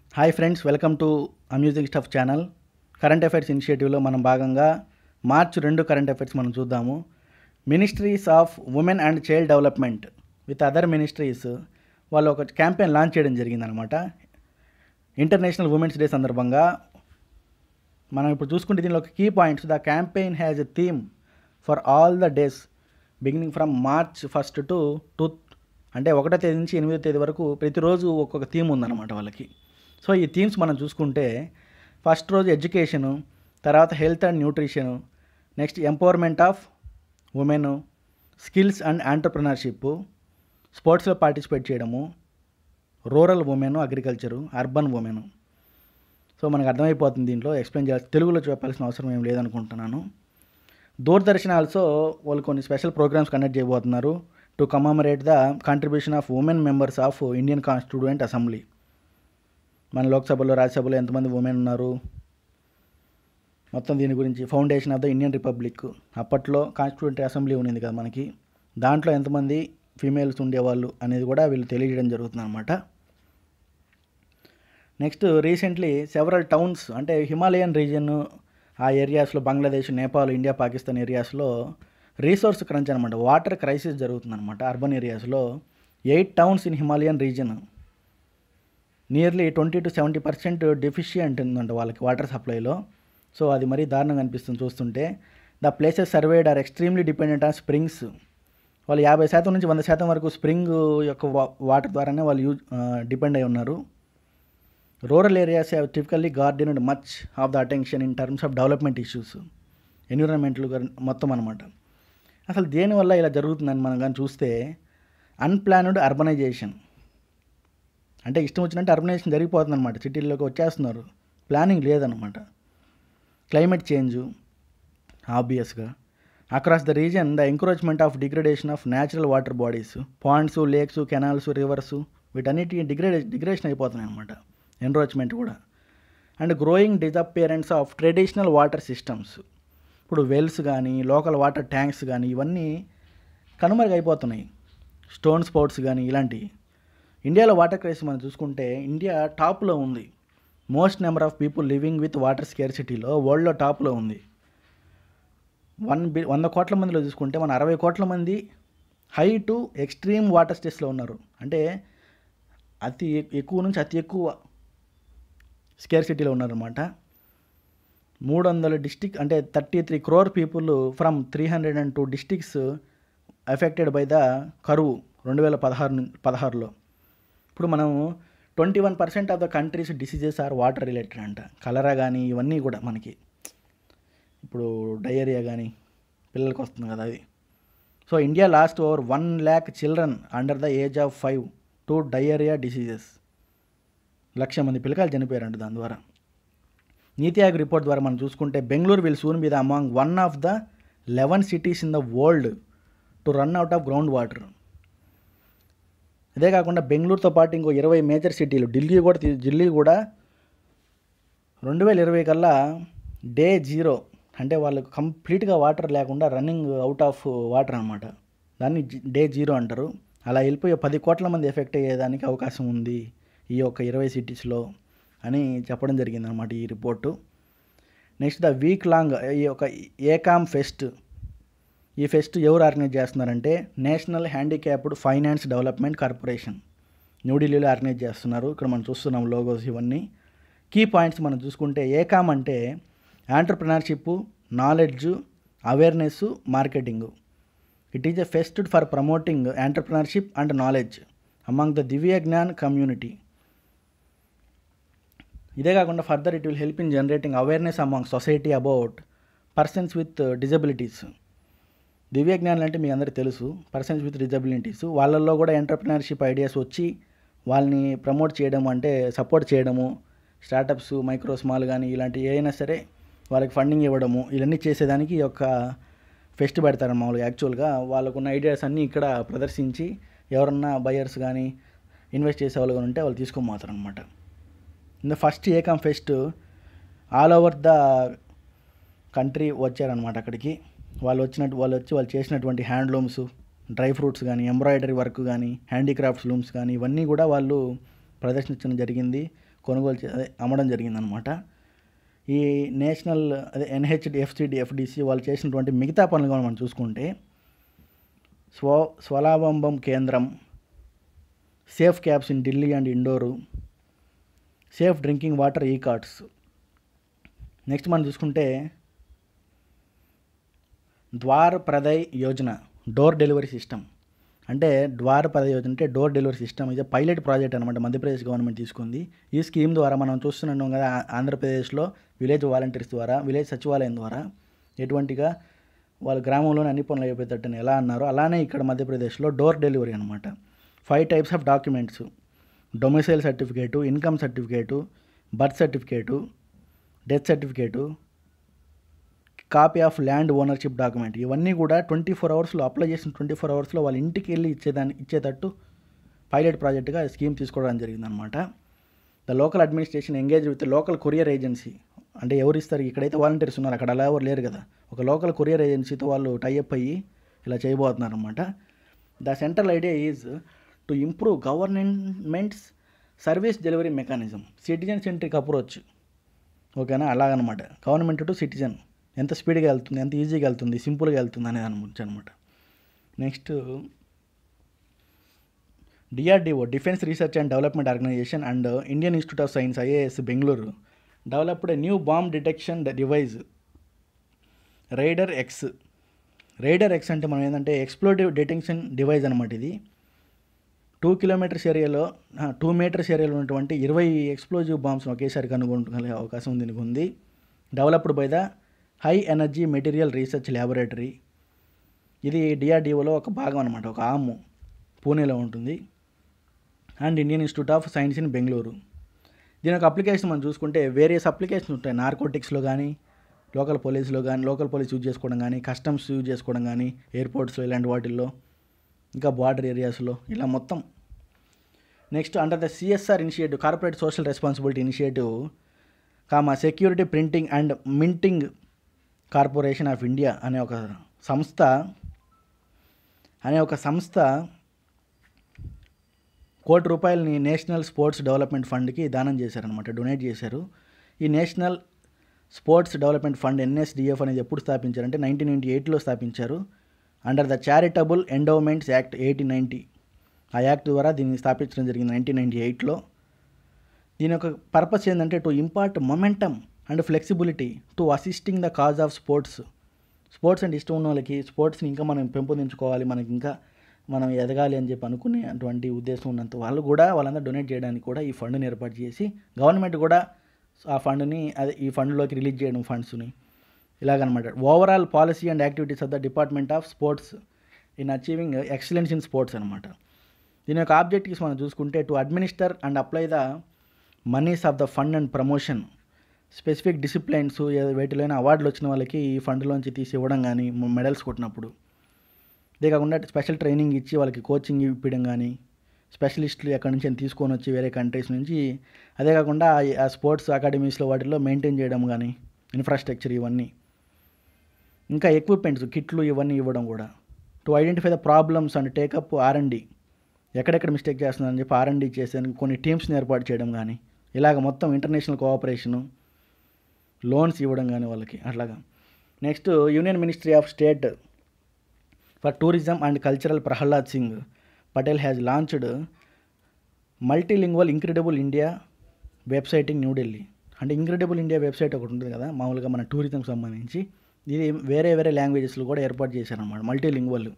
hi friends welcome to amusing stuff channel current affairs ఇనిషియేటివ్లో మనం భాగంగా మార్చ్ రెండు కరెంట్ అఫైర్స్ మనం చూద్దాము ministries of women and child development with other ministries వాళ్ళు ఒక క్యాంపెయిన్ లాంచ్ చేయడం జరిగిందనమాట ఇంటర్నేషనల్ ఉమెన్స్ డే సందర్భంగా మనం ఇప్పుడు చూసుకుంటే దీనిలో ఒక key points the campaign has a theme for all the days beginning from March first to to అంటే ఒకటో తేదీ నుంచి ఎనిమిదో తేదీ వరకు ప్రతిరోజు ఒక్కొక్క థీమ్ ఉందన్నమాట వాళ్ళకి సో ఈ థీమ్స్ మనం చూసుకుంటే ఫస్ట్ రోజు ఎడ్యుకేషను తర్వాత health and nutrition next empowerment of women skills and entrepreneurship స్పోర్ట్స్లో పార్టిసిపేట్ చేయడము rural women agriculture urban women so మనకు అర్థమైపోతుంది దీంట్లో ఎక్స్ప్లెయిన్ చేయాలి తెలుగులో చెప్పాల్సిన అవసరం ఏం లేదనుకుంటున్నాను దూరదర్శన్ ఆల్సో వాళ్ళు కొన్ని స్పెషల్ ప్రోగ్రామ్స్ కండక్ట్ చేయబోతున్నారు to commemorate the contribution of women members of Indian constituent assembly మన లోక్సభలో రాజ్యసభలో ఎంతమంది ఉమెన్ ఉన్నారు మొత్తం దీని గురించి foundation of the Indian republic అప్పట్లో కాన్స్టిట్యూంట్ అసెంబ్లీ ఉన్నింది కదా మనకి దాంట్లో ఎంతమంది ఫీమేల్స్ ఉండేవాళ్ళు అనేది కూడా వీళ్ళు తెలియజేయడం జరుగుతుంది అనమాట నెక్స్ట్ రీసెంట్లీ సెవరల్ టౌన్స్ అంటే హిమాలయన్ రీజియన్ ఆ ఏరియాస్లో బంగ్లాదేశ్ నేపాల్ ఇండియా పాకిస్తాన్ ఏరియాస్లో రీసోర్స్ క్రంచ్ అనమాట వాటర్ క్రైసిస్ జరుగుతుందన్నమాట అర్బన్ ఏరియాస్లో eight towns in Himalayan region nearly twenty two seventy percent deficient ఉందంట వాళ్ళకి వాటర్ సప్లైలో సో అది మరీ దారుణంగా అనిపిస్తుంది చూస్తుంటే the places surveyed are extremely dependent on springs వాళ్ళు యాభై శాతం నుంచి వంద శాతం వరకు స్ప్రింగ్ యొక్క వాటర్ ద్వారానే వాళ్ళు యూజ్ డిపెండ్ అయి ఉన్నారు రూరల్ ఏరియాస్ హ్యావ్ టిపికల్లీ గార్డెన్ much of the attention in terms of development issues ఎన్విరాన్మెంట్లు మొత్తం అనమాట అసలు దేనివల్ల ఇలా జరుగుతుందని మనం కానీ చూస్తే అన్ప్లాన్డ్ అర్బనైజేషన్ అంటే ఇష్టం వచ్చినట్టు అర్బనైజేషన్ జరిగిపోతుంది అనమాట సిటీల్లోకి వచ్చేస్తున్నారు ప్లానింగ్ లేదనమాట క్లైమేట్ చేంజ్ ఆబ్వియస్గా across the region the encouragement of degradation of natural water bodies ponds lakes canals rivers వీటన్నిటి డిగ్రేడే డిగ్రేషన్ అయిపోతున్నాయి అనమాట ఎన్రోచ్మెంట్ కూడా and growing disappearance of traditional water systems ఇప్పుడు వెల్స్ కానీ లోకల్ వాటర్ ట్యాంక్స్ కానీ ఇవన్నీ కనుమరుగైపోతున్నాయి stone sports కానీ ఇలాంటివి ఇండియాలో వాటర్ క్రైసిస్ మనం చూసుకుంటే ఇండియా టాప్లో ఉంది most number of people living with water స్కేర్సిటీలో వరల్డ్లో టాప్లో ఉంది వన్ బి వంద కోట్ల మందిలో చూసుకుంటే మన అరవై కోట్ల మంది హై టు ఎక్స్ట్రీమ్ వాటర్ స్టేస్లో ఉన్నారు అంటే అతి ఎక్కువ నుంచి అతి ఎక్కువ స్కేర్ సిటీలో ఉన్నారన్నమాట మూడు వందల డిస్టిక్ అంటే thirty three crore people from three hundred and two districts affected by the కరువు రెండు వేల పదహారు పదహారులో ఇప్పుడు మనం twenty one percent of the country's diseases are water related అంట కలరా కానీ ఇవన్నీ కూడా మనకి ఇప్పుడు డయేరియా కానీ పిల్లలకి వస్తుంది కదా అది so India lost over one lakh children under the age of five to diarrhoea diseases లక్ష మంది పిల్లకాయలు చనిపోయారంట దాని ద్వారా నీతి ఆయోగ్ రిపోర్ట్ ద్వారా మనం చూసుకుంటే Bengaluru will soon be the among one of the eleven cities in the world to run out of ground water ఇదే కాకుండా బెంగళూరుతో పాటు ఇంకో ఇరవై మేజర్ సిటీలు ఢిల్లీ కూడా తీ- ఢిల్లీ కూడా రెండు వేల ఇరవై కల్లా డే జీరో అంటే వాళ్ళకు కంప్లీట్గా వాటర్ లేకుండా రన్నింగ్ అవుట్ ఆఫ్ వాటర్ అనమాట దాన్ని జి- డే జీరో అంటారు అలా వెళ్ళిపోయి పది కోట్ల మంది ఎఫెక్ట్ అయ్యేదానికి అవకాశం ఉంది ఈ యొక్క ఇరవై సిటీస్లో అని చెప్పడం జరిగింది అనమాట ఈ report next the week long ఈ యొక్క ఏకామ్ ఫెస్ట్ ఈ ఫెస్ట్ ఎవరు ఆర్గనైజ్ చేస్తున్నారంటే national handicapped finance development corporation న్యూఢిల్లీలో ఆర్గనైజ్ చేస్తున్నారు ఇక్కడ మనం చూస్తున్నాం లోగోస్ ఇవన్నీ కీ పాయింట్స్ మనం చూసుకుంటే ఏకామ్ అంటే entrepreneurship knowledge awareness marketing it is a fest for promoting entrepreneurship and knowledge among the Divya Gyan community ఇదే కాకుండా further it will help in generating awareness among society about persons with disabilities దివ్య జ్ఞానులు అంటే మీ అందరికీ తెలుసు పర్సన్స్ విత్ డిజబిలిటీస్ వాళ్ళల్లో కూడా entrepreneurship ideas వచ్చి వాళ్ళని ప్రమోట్ చేయడం అంటే సపోర్ట్ చేయడము స్టార్టప్స్ మైక్రో స్మాల్ కానీ ఇలాంటి ఏదైనా సరే వాళ్ళకి ఫండింగ్ ఇవ్వడము ఇవన్నీ చేసేదానికి ఈ యొక్క ఫెస్ట్ పెడతారు మామూలుగా యాక్చువల్గా వాళ్ళకున్న ఐడియాస్ అన్నీ ఇక్కడ ప్రదర్శించి ఎవరన్నా బయర్స్ కానీ ఇన్వెస్ట్ చేసే వాళ్ళు కానీ ఉంటే వాళ్ళు తీసుకొని పోతారు అనమాట in the first Ekam fest all over the country వచ్చారనమాట అక్కడికి వాళ్ళు వచ్చినట్టు వాళ్ళు వచ్చి వాళ్ళు చేసినటువంటి హ్యాండ్లూమ్స్ డ్రై ఫ్రూట్స్ కానీ ఎంబ్రాయిడరీ వర్క్ కానీ హ్యాండీక్రాఫ్ట్స్ లూమ్స్ కానీ ఇవన్నీ కూడా వాళ్ళు ప్రదర్శించడం జరిగింది కొనుగోలు చే అదే అమ్మడం జరిగిందనమాట ఈ నేషనల్ అదే ఎన్హెచ్డి ఎఫ్సిడి ఎఫ్డిసి వాళ్ళు చేసినటువంటి మిగతా పనులు కూడా మనం చూసుకుంటే స్వ స్వలాభంబం కేంద్రం safe cabs in Delhi and Indore safe drinking water ఈ కార్డ్స్ నెక్స్ట్ మనం చూసుకుంటే Dwar Praday Yojana door delivery system అంటే ద్వార్ ప్రదయ్ యోజన అంటే డోర్ డెలివరీ సిస్టమ్ ఇది పైలట్ ప్రాజెక్ట్ అనమాట మధ్యప్రదేశ్ గవర్నమెంట్ తీసుకుంది ఈ స్కీమ్ ద్వారా మనం చూస్తున్నాం కదా ఆ- ఆంధ్రప్రదేశ్లో విలేజ్ వాలంటీర్స్ ద్వారా విలేజ్ సచివాలయం ద్వారా ఎటువంటిగా వాళ్ళు గ్రామంలోనే అన్ని పనులు అయిపోయేటట్టని ఎలా అన్నారో అలానే ఇక్కడ మధ్యప్రదేశ్లో డోర్ డెలివరీ అనమాట five types of documents domicile certificate income certificate birth certificate death certificate copy of land ownership document ఇవన్నీ కూడా ట్వంటీ ఫోర్ అవర్స్లో అప్లై చేసిన ట్వంటీ ఫోర్ అవర్స్లో వాళ్ళ ఇంటికి వెళ్ళి ఇచ్చేదాన్ని ఇచ్చేటట్టు పైలట్ ప్రాజెక్టుగా స్కీమ్ తీసుకోవడం జరిగిందనమాట the local administration engage with local courier agency అంటే ఎవరు ఇస్తారు ఇక్కడైతే వాలంటీర్స్ ఉన్నారు అక్కడ అలా ఎవరు లేరు కదా ఒక లోకల్ కొరియర్ ఏజెన్సీతో వాళ్ళు టైఅప్ అయ్యి ఇలా చేయబోతున్నారు అనమాట the central idea is to improve government's service delivery mechanism citizen centric approach ఓకేనా అలాగనమాట గవర్నమెంట్ టు సిటిజన్ ఎంత స్పీడ్గా వెళ్తుంది ఎంత ఈజీగా వెళ్తుంది సింపుల్గా వెళ్తుంది అనేది అనుకుంటు అనమాట next DRDO defence research and development organisation and Indian institute of science IISc Bengaluru developed new bomb detection device raider X raider X అంటే మనం ఏంటంటే ఎక్స్ప్లోటివ్ డిటెక్షన్ డివైజ్ అనమాట ఇది టూ కిలోమీటర్స్ ఏరియాలో టూ మీటర్స్ ఏరియాలో ఉన్నటువంటి ఇరవై ఎక్స్ప్లోజివ్ బాంబ్స్ ఒకేసారి కనుగొనగలిగే అవకాశం దీనికి ఉంది developed by the high energy material research laboratory ఇది డిఆర్డిఓలో ఒక భాగం అనమాట ఒక ఆము పూణేలో ఉంటుంది and Indian institute of science in Bengaluru దీని యొక్క అప్లికేషన్ మనం చూసుకుంటే వేరియస్ అప్లికేషన్స్ ఉంటాయి నార్కోటిక్స్లో కానీ లోకల్ పోలీస్లో కానీ లోకల్ పోలీస్ యూజ్ చేసుకోవడం కానీ కస్టమ్స్ యూజ్ చేసుకోవడం కానీ ఎయిర్పోర్ట్స్లో ఇలాంటి వాటిల్లో ఇంకా బార్డర్ ఏరియాస్లో ఇలా మొత్తం next under the CSR initiative corporate social responsibility initiative comma security printing and minting corporation of India అనే ఒక సంస్థ అనే ఒక సంస్థ కోటి రూపాయలని నేషనల్ స్పోర్ట్స్ డెవలప్మెంట్ ఫండ్కి దానం చేశారనమాట డొనేట్ చేశారు ఈ national sports development fund NSDF అనేది ఎప్పుడు స్థాపించారంటే నైన్టీన్ నైంటీ ఎయిట్లో స్థాపించారు under the charitable endowments act eighteen ninety ఆ యాక్ట్ ద్వారా దీన్ని స్థాపించడం జరిగింది నైన్టీన్ నైంటీ ఎయిట్లో దీని యొక్క పర్పస్ ఏంటంటే to impart momentum and flexibility to assisting the cause of sports sports అంటే ఇష్టం ఉన్న వాళ్ళకి స్పోర్ట్స్ని ఇంకా మనం పెంపొందించుకోవాలి మనకి ఇంకా మనం ఎదగాలి అని చెప్పి అనుకునే అటువంటి ఉద్దేశం ఉన్నంత వాళ్ళు కూడా వాళ్ళందరూ డొనేట్ చేయడానికి కూడా ఈ ఫండ్ని ఏర్పాటు చేసి గవర్నమెంట్ కూడా ఆ ఫండ్ని అదే ఈ ఫండ్లోకి రిలీజ్ చేయడం ఫండ్స్ని ఇలాగనమాట overall policy and activities of the department of sports in achieving excellence in sports అనమాట దీని యొక్క ఆబ్జెక్టివ్స్ మనం చూసుకుంటే to administer and apply the monies of the fund and promotion specific disciplines వేటిలోనే అవార్డులు వచ్చిన వాళ్ళకి ఈ ఫండ్లోంచి తీసి ఇవ్వడం కానీ మెడల్స్ కొట్టినప్పుడు ఇదే కాకుండా స్పెషల్ ట్రైనింగ్ ఇచ్చి వాళ్ళకి కోచింగ్ ఇప్పించడం కానీ స్పెషలిస్టులు ఎక్కడి నుంచి అయినా తీసుకొని వచ్చి వేరే కంట్రీస్ నుంచి అదే కాకుండా ఆ- ఆ స్పోర్ట్స్ అకాడమీస్లో వాటిల్లో మెయింటైన్ చేయడం కానీ ఇన్ఫ్రాస్ట్రక్చర్ ఇవన్నీ ఇంకా ఎక్విప్మెంట్స్ కిట్లు ఇవన్నీ ఇవ్వడం కూడా to identify the problems and take up R and D ఎక్కడెక్కడ మిస్టేక్ చేస్తున్నారని చెప్పి ఆర్ అండ్ డి చేసేందుకు కొన్ని టీమ్స్ని ఏర్పాటు చేయడం కానీ ఇలాగ మొత్తం ఇంటర్నేషనల్ కోఆపరేషను లోన్స్ ఇవ్వడం కానీ వాళ్ళకి అట్లాగా next union ministry of state for tourism and cultural Prahlad Singh Patel has launched multilingual incredible India website in New Delhi అంటే ఇంక్రెడిబుల్ ఇండియా వెబ్సైట్ ఒకటి ఉంటుంది కదా మామూలుగా మన టూరిజం సంబంధించి ఇది వేరే వేరే లాంగ్వేజెస్లో కూడా ఏర్పాటు చేశారన్నమాట మల్టీలింగ్వల్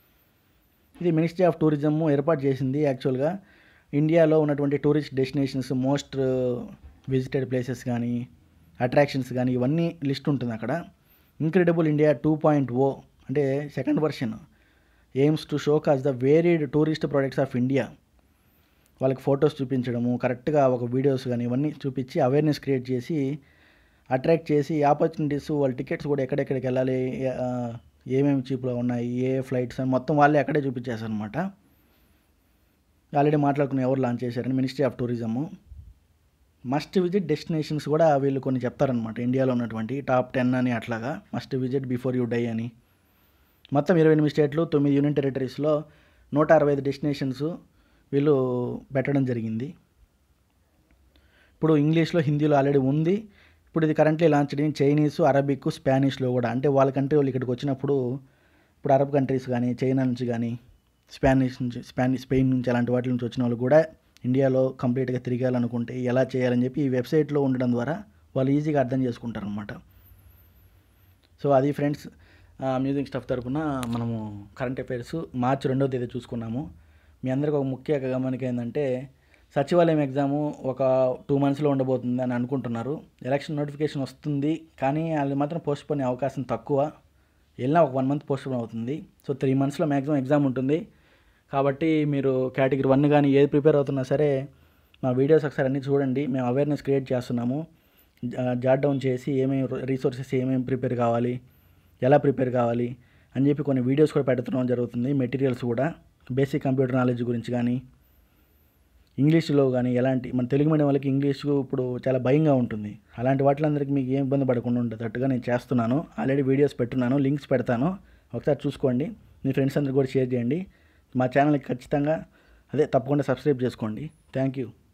ఇది మినిస్ట్రీ ఆఫ్ టూరిజం ఏర్పాటు చేసింది యాక్చువల్గా ఇండియాలో ఉన్నటువంటి tourist destinations most visited places కానీ అట్రాక్షన్స్ కానీ ఇవన్నీ లిస్ట్ ఉంటుంది అక్కడ incredible India two point o అంటే second version aims to showcase the varied tourist products of India వాళ్ళకి ఫొటోస్ చూపించడము కరెక్ట్గా ఒక వీడియోస్ కానీ ఇవన్నీ చూపించి అవేర్నెస్ క్రియేట్ చేసి అట్రాక్ట్ చేసి ఆపర్చునిటీస్ వాళ్ళ టికెట్స్ కూడా ఎక్కడెక్కడికి వెళ్ళాలి ఆ, ఏమేమి చీప్లో ఉన్నాయి ఏ ఫ్లైట్స్ అని మొత్తం వాళ్ళే అక్కడే చూపించేశారు అనమాట ఆల్రెడీ మాట్లాడుకుని ఎవరు లాంచ్ చేశారని ministry of tourism must visit destinations కూడా వీళ్ళు కొన్ని చెప్తారనమాట ఇండియాలో ఉన్నటువంటి టాప్ టెన్ అని అట్లాగా must visit before you die అని మొత్తం ఇరవై ఎనిమిది స్టేట్లు తొమ్మిది యూనియన్ టెరిటరీస్లో నూట అరవై ఐదు డెస్టినేషన్స్ వీళ్ళు పెట్టడం జరిగింది ఇప్పుడు ఇంగ్లీష్లో హిందీలో ఆల్రెడీ ఉంది ఇప్పుడు ఇది currently launched in Chinese Arabic స్పానిష్లో కూడా అంటే వాళ్ళ కంట్రీ వాళ్ళు ఇక్కడికి వచ్చినప్పుడు ఇప్పుడు అరబ్ కంట్రీస్ కానీ చైనా నుంచి కానీ స్పానిష్ నుంచి స్పానిష్ స్పెయిన్ నుంచి అలాంటి వాటి నుంచి వచ్చిన వాళ్ళు కూడా ఇండియాలో కంప్లీట్గా తిరగాలనుకుంటే ఎలా చేయాలని చెప్పి ఈ వెబ్సైట్లో ఉండడం ద్వారా వాళ్ళు ఈజీగా అర్థం చేసుకుంటారు అనమాట సో అది ఫ్రెండ్స్ మ్యూజిక్ స్టఫ్ తరపున మనము కరెంట్ అఫైర్స్ మార్చి రెండవ తేదీ చూసుకున్నాము మీ అందరికి ఒక ముఖ్య గమనిక ఏంటంటే సచివాలయం ఎగ్జాము ఒక టూ మంత్స్లో ఉండబోతుంది అని అనుకుంటున్నారు ఎలక్షన్ నోటిఫికేషన్ వస్తుంది కానీ వాళ్ళు మాత్రం పోస్ట్ పోనే అవకాశం తక్కువ వెళ్ళినా ఒక వన్ మంత్ పోస్ట్ పోన్ అవుతుంది సో త్రీ మంత్స్లో మ్యాక్సిమం ఎగ్జామ్ ఉంటుంది కాబట్టి మీరు కేటగిరీ వన్ కానీ ఏది ప్రిపేర్ అవుతున్నా సరే మా వీడియోస్ ఒకసారి అన్నీ చూడండి మేము అవేర్నెస్ క్రియేట్ చేస్తున్నాము జాట్ డౌన్ చేసి ఏమేమి రీసోర్సెస్ ఏమేమి ప్రిపేర్ కావాలి ఎలా ప్రిపేర్ కావాలి అని చెప్పి కొన్ని వీడియోస్ కూడా పెట్టడం జరుగుతుంది మెటీరియల్స్ కూడా బేసిక్ కంప్యూటర్ నాలెడ్జ్ గురించి కానీ ఇంగ్లీష్లో కానీ ఎలాంటి మన తెలుగు మీడియం వాళ్ళకి ఇంగ్లీష్ ఇప్పుడు చాలా భయంగా ఉంటుంది అలాంటి వాటిలందరికీ మీకు ఏం ఇబ్బంది పడకుండా ఉండేటట్టుగా నేను చేస్తున్నాను ఆల్రెడీ వీడియోస్ పెట్టున్నాను లింక్స్ పెడతాను ఒకసారి చూసుకోండి మీ ఫ్రెండ్స్ అందరు కూడా షేర్ చేయండి మా ఛానల్కి ఖచ్చితంగా అదే తప్పకుండా సబ్స్క్రైబ్ చేసుకోండి థ్యాంక్ యూ